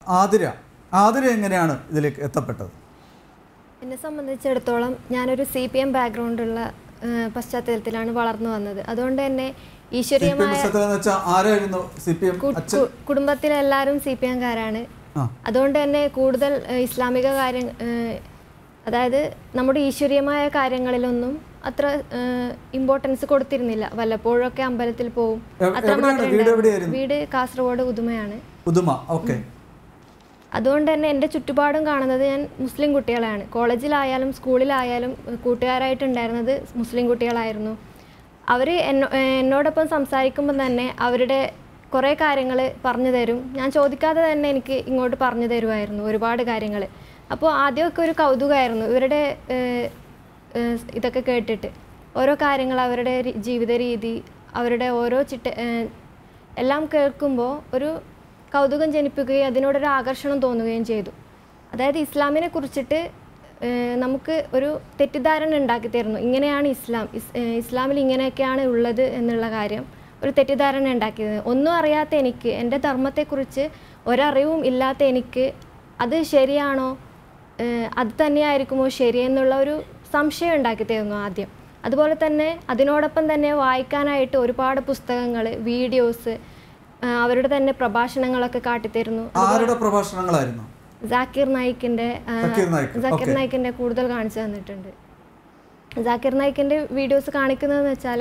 ആതിര ആതിര എങ്ങനെയാണ് ഇതിലേക്ക് എത്തപ്പെട്ടത് എന്നെ സംബന്ധിച്ചിടത്തോളം ഞാനൊരു സി പി എം ബാക്ക്ഗ്രൗണ്ടുള്ള പശ്ചാത്തലത്തിലാണ് വളർന്നു വന്നത് അതുകൊണ്ട് തന്നെ സി പി എം ഈശ്വരീയമായ എന്ന് വെച്ചാൽ ആരായിരുന്നു സി പി എം കു- അച്ഛൻ കു- കുടുംബത്തിലെല്ലാവരും സി പി എംകാരാണ് ആ അതുകൊണ്ട് തന്നെ കൂടുതൽ ഏഹ്, ഇസ്ലാമിക കാര്യം ഏഹ്, അതായത് നമ്മുടെ ഈശ്വരീയമായ കാര്യങ്ങളിലൊന്നും അത്ര ഇമ്പോർട്ടൻസ് കൊടുത്തിരുന്നില്ല വല്ലപ്പോഴൊക്കെ അമ്പലത്തിൽ പോവും എ- അത്ര എവിടെയാണ്? മാത്രമേ വീട് ഉണ്ടായിരുന്നുള്ളൂ. എവിടെയായിരുന്നു? വീട് കാസർഗോഡ് ഉദുമയാണ് ഉദുമ ഓക്കെ അതുകൊണ്ട് തന്നെ എൻ്റെ ചുറ്റുപാടും കാണുന്നത് ഞാൻ മുസ്ലിം കുട്ടികളാണ് കോളേജിലായാലും സ്കൂളിലായാലും ഏഹ്, കൂട്ടുകാരായിട്ടുണ്ടായിരുന്നത് മുസ്ലിം കുട്ടികളായിരുന്നു അവർ എന്നോ ഏഹ്, എന്നോടൊപ്പം സംസാരിക്കുമ്പോൾ തന്നെ അവരുടെ കുറേ കാര്യങ്ങൾ പറഞ്ഞു തരും ഞാൻ ചോദിക്കാതെ തന്നെ എനിക്ക് ഇങ്ങോട്ട് പറഞ്ഞു തരുമായിരുന്നു ഒരുപാട് കാര്യങ്ങൾ അപ്പോൾ ആദ്യമൊക്കെ ഒരു കൗതുകമായിരുന്നു ഇവരുടെ ഏഹ്, ഏഹ്, ഇതൊക്കെ കേട്ടിട്ട് ഓരോ കാര്യങ്ങൾ അവരുടെ രി- ജീവിത രീതി അവരുടെ ഓരോ ചിട്ട ഏഹ്, എല്ലാം കേൾക്കുമ്പോൾ ഒരു കൗതുകം ജനിപ്പിക്കുകയും അതിനോടൊരു ആകർഷണം തോന്നുകയും ചെയ്തു അതായത് ഇസ്ലാമിനെ കുറിച്ചിട്ട് ഏഹ്, നമുക്ക് ഒരു തെറ്റിദ്ധാരണ ഉണ്ടാക്കി തരുന്നു ഇങ്ങനെയാണ് ഇസ്ലാം ഇസ് ഏഹ്, ഇസ്ലാമിൽ ഇങ്ങനെയൊക്കെയാണ് ഉള്ളത് എന്നുള്ള കാര്യം ഒരു തെറ്റിദ്ധാരണ ഉണ്ടാക്കിയത് ഒന്നും അറിയാത്ത എനിക്ക് എൻ്റെ ധർമ്മത്തെക്കുറിച്ച് ഒരറിവും ഇല്ലാത്ത എനിക്ക് അത് ശരിയാണോ ഏഹ്, അത് തന്നെയായിരിക്കുമോ ശരിയെന്നുള്ള ഒരു സംശയം ഉണ്ടാക്കി തരുന്നു ആദ്യം അതുപോലെ തന്നെ അതിനോടൊപ്പം തന്നെ വായിക്കാനായിട്ട് ഒരുപാട് പുസ്തകങ്ങൾ വീഡിയോസ് അവരുടെ തന്നെ പ്രഭാഷണങ്ങളൊക്കെ കാട്ടിത്തരുന്നു ആരുടെ പ്രഭാഷണങ്ങളായിരുന്നു ജാക്കിർ നായിക്കിൻ്റെ സക്കീർ നായിക്, ജാക്കിർ okay. നായിക്കിൻ്റെ കൂടുതൽ കാണിച്ചു തന്നിട്ടുണ്ട് ജാക്കിർ നായിക്കിൻ്റെ വീഡിയോസ് കാണിക്കുന്നതെന്ന് വെച്ചാൽ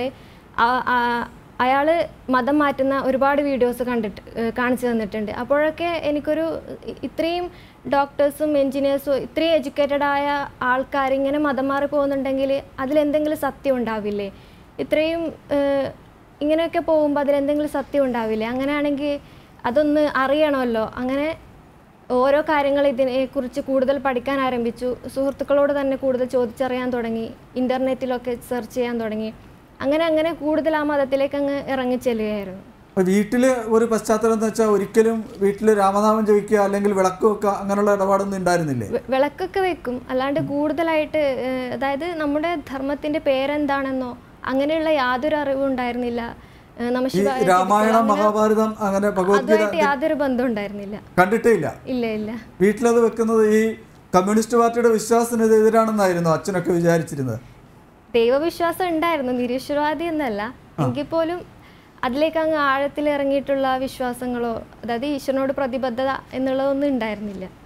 അയാൾ മതം മാറ്റുന്ന ഒരുപാട് വീഡിയോസ് കണ്ടിട്ട് ഏഹ് കാണിച്ചു തന്നിട്ടുണ്ട് അപ്പോഴൊക്കെ എനിക്കൊരു ഇ- ഇത്രയും ഡോക്ടേഴ്സും എൻജിനീയേഴ്സും ഇത്രയും എഡ്യൂക്കേറ്റഡ് ആയ ആൾക്കാർ ഇങ്ങനെ മതം മാറി പോകുന്നുണ്ടെങ്കിൽ അതിലെന്തെങ്കിലും സത്യം ഉണ്ടാവില്ലേ ഇത്രയും ഏഹ്, ഇങ്ങനെയൊക്കെ പോകുമ്പോൾ അതിലെന്തെങ്കിലും സത്യം ഉണ്ടാവില്ലേ അങ്ങനെയാണെങ്കിൽ അതൊന്ന് അറിയണമല്ലോ അങ്ങനെ ഓരോ കാര്യങ്ങൾ ഇതിനെക്കുറിച്ച് കൂടുതൽ പഠിക്കാൻ ആരംഭിച്ചു സുഹൃത്തുക്കളോട് തന്നെ കൂടുതൽ ചോദിച്ചറിയാൻ തുടങ്ങി ഇൻ്റർനെറ്റിലൊക്കെ സെർച്ച് ചെയ്യാൻ തുടങ്ങി അങ്ങനെ അങ്ങനെ കൂടുതൽ ആ മതത്തിലേക്ക് അങ്ങ് ഇറങ്ങിച്ചെല്ലുകയായിരുന്നു അപ്പൊ വീട്ടില് ഒരു പശ്ചാത്തലം എന്ന് വെച്ചാൽ ഒരിക്കലും വീട്ടിൽ രാമനാമം ജപിക്കുക അല്ലെങ്കിൽ വിളക്ക് വെക്കുക അങ്ങനെയുള്ള ഇടപാടൊന്നും ഉണ്ടായിരുന്നില്ലേ വെ- വിളക്കൊക്കെ വെക്കും അല്ലാണ്ട് കൂടുതലായിട്ട് ഏഹ്, അതായത് നമ്മുടെ ധർമ്മത്തിന്റെ പേരെന്താണെന്നോ അങ്ങനെയുള്ള യാതൊരു അറിവും ഉണ്ടായിരുന്നില്ല ഏഹ്, നമ ഈ ശിവായ രാമായണം അങ്ങനെ മഹാഭാരതം അങ്ങനെ ഭഗവത്ഗീത അതുമായിട്ട് യാതൊരു ബന്ധവും ഉണ്ടായിരുന്നില്ല കണ്ടിട്ടേ ഇല്ല ഇല്ല ഇല്ല വീട്ടിലത് വെക്കുന്നത് ഈ കമ്മ്യൂണിസ്റ്റ് പാർട്ടിയുടെ വിശ്വാസത്തിന് എതിരാണെന്നായിരുന്നു അച്ഛനൊക്കെ വിചാരിച്ചിരുന്നത് ദൈവവിശ്വാസം ഉണ്ടായിരുന്നു നിരീശ്വരവാദി എന്നല്ല എങ്കിൽ പോലും അതിലേക്ക് അങ്ങ് ആഴത്തിൽ ഇറങ്ങിയിട്ടുള്ള വിശ്വാസങ്ങളോ അതായത് ഈശ്വരനോട് പ്രതിബദ്ധത എന്നുള്ളതൊന്നും ഉണ്ടായിരുന്നില്ല